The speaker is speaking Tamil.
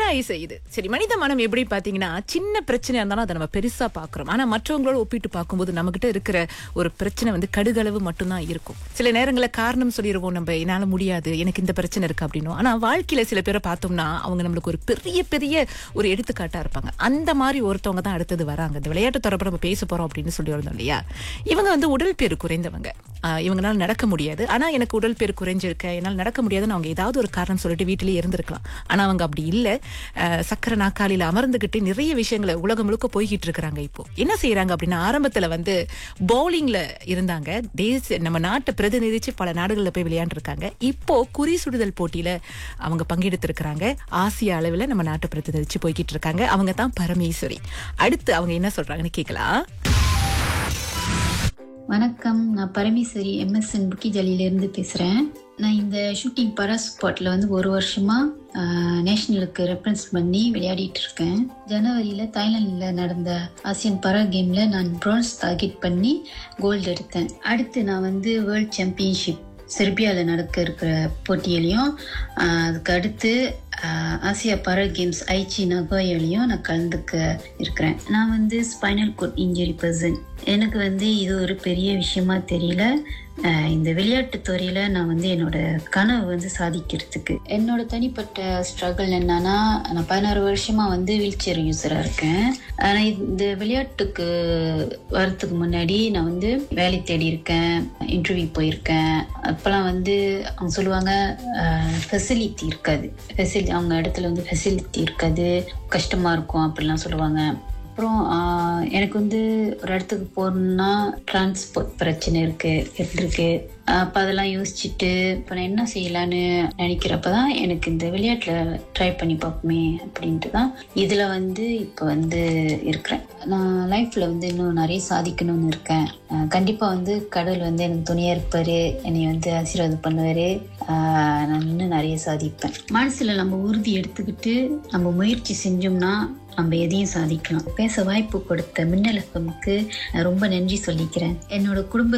செய்யுது சரி மனித மனம் எப்படி பாத்தீங்கன்னா சின்ன பிரச்சனை இருந்தாலும் அதை நம்ம பெருசா பாக்குறோம் ஆனா மற்றவங்களோட ஒப்பிட்டு பார்க்கும்போது நம்ம கிட்ட இருக்கிற ஒரு பிரச்சனை வந்து கடுகளவு மட்டும்தான் இருக்கும் சில நேரங்களில் காரணம் சொல்லிடுவோம் நம்ம என்னால முடியாது எனக்கு இந்த பிரச்சனை இருக்கு அப்படின்னும் ஆனா வாழ்க்கையில சில பேரை பார்த்தோம்னா அவங்க நம்மளுக்கு ஒரு பெரிய பெரிய ஒரு எடுத்துக்காட்டா இருப்பாங்க அந்த மாதிரி ஒருத்தவங்க தான் அடுத்தது வராங்க இந்த விளையாட்டு தரப்பு நம்ம பேச போறோம் அப்படின்னு சொல்லி இருந்தோம் இல்லையா இவங்க வந்து உடல் பேரு குறைந்தவங்க ஆஹ் இவங்களால நடக்க முடியாது ஆனா எனக்கு உடல் பேர் குறைஞ்சிருக்க என்னால் நடக்க முடியாதுன்னு அவங்க ஏதாவது ஒரு காரணம் சொல்லிட்டு வீட்டிலேயே இருந்திருக்கலாம் ஆனா அவங்க அப்படி இல்ல ஆஹ் சக்கர நாக்காளியில அமர்ந்துகிட்டு நிறைய விஷயங்களை உலகம் முழுக்க போய்கிட்டு இருக்கிறாங்க இப்போ என்ன செய்யறாங்க அப்படின்னா ஆரம்பத்துல வந்து பவுலிங்ல இருந்தாங்க தேச நம்ம நாட்டை பிரதிநிதிச்சு பல நாடுகள்ல போய் விளையாண்டுருக்காங்க இப்போ குறி சுடுதல் போட்டியில அவங்க பங்கெடுத்திருக்கிறாங்க ஆசிய அளவுல நம்ம நாட்டை பிரதிநிதிச்சு போய்கிட்டு இருக்காங்க அவங்க தான் பரமேஸ்வரி அடுத்து அவங்க என்ன சொல்றாங்கன்னு கேட்கலாம் வணக்கம் நான் பரமேஸ்வரி எம்எஸ்என் புக்கி ஜலியிலேருந்து பேசுகிறேன் நான் இந்த ஷூட்டிங் பரா ஸ்பாட்டில் வந்து ஒரு வருஷமாக நேஷ்னலுக்கு ரெஃபரன்ஸ் பண்ணி விளையாடிட்டு இருக்கேன் ஜனவரியில் தாய்லாந்தில் நடந்த ஆசியன் பரா கேமில் நான் ப்ரான்ஸ் டார்கெட் பண்ணி கோல்டு எடுத்தேன் அடுத்து நான் வந்து வேர்ல்ட் சாம்பியன்ஷிப் செர்பியாவில் நடக்க இருக்கிற போட்டியிலையும் ஆஹ், அதுக்கு அடுத்து ஆஹ், ஆசியா பாரா கேம்ஸ் ஐச்சி நகோயாலையும் நான் கலந்துக்க இருக்கிறேன் நான் வந்து ஸ்பைனல் கோட் இன்ஜுரி பர்சன் எனக்கு வந்து இது ஒரு பெரிய விஷயமா தெரியல ஆஹ், இந்த விளையாட்டு துறையில நான் வந்து என்னோட கனவு வந்து சாதிக்கிறதுக்கு என்னோட தனிப்பட்ட ஸ்ட்ரகிள் என்னன்னா நான் பதினாறு வருஷமா வந்து வீல் சேர் யூஸராக இருக்கேன் ஆனால் இந்த விளையாட்டுக்கு வரத்துக்கு முன்னாடி நான் வந்து வேலை தேடி இருக்கேன் இன்டர்வியூ போயிருக்கேன் அப்போல்லாம் வந்து அவங்க சொல்லுவாங்க ஃபெசிலிட்டி இருக்காது ஃபெசிலிட்டி அவங்க இடத்துல வந்து ஃபெசிலிட்டி இருக்காது கஷ்டமாக இருக்கும் அப்படிலாம் சொல்லுவாங்க அப்புறம் ஆஹ், எனக்கு வந்து ஒரு இடத்துக்கு போகணுன்னா டிரான்ஸ்போர்ட் பிரச்சனை இருக்கு இருக்கு அப்போ அதெல்லாம் யோசிச்சுட்டு இப்போ நான் என்ன செய்யலான்னு நினைக்கிறப்ப தான் எனக்கு இந்த விளையாட்டில் ட்ரை பண்ணி பார்ப்போமே அப்படின்ட்டு தான் இதில் வந்து இப்போ வந்து இருக்கிறேன் நான் லைஃப்பில் வந்து இன்னும் நிறைய சாதிக்கணும்னு இருக்கேன் கண்டிப்பாக வந்து கடவுள் வந்து எனக்கு துணையாக இருப்பார் என்னை வந்து ஆசீர்வாதம் பண்ணுவார் நான் இன்னும் நிறைய சாதிப்பேன் மனசில் நம்ம உறுதி எடுத்துக்கிட்டு நம்ம முயற்சி செஞ்சோம்னா நம்ம எதையும் சாதிக்கலாம் பேச வாய்ப்பு கொடுத்த மின்னல் எஃப்எம்க்கு ரொம்ப நன்றி சொல்லிக்கிறேன் என்னோட குடும்ப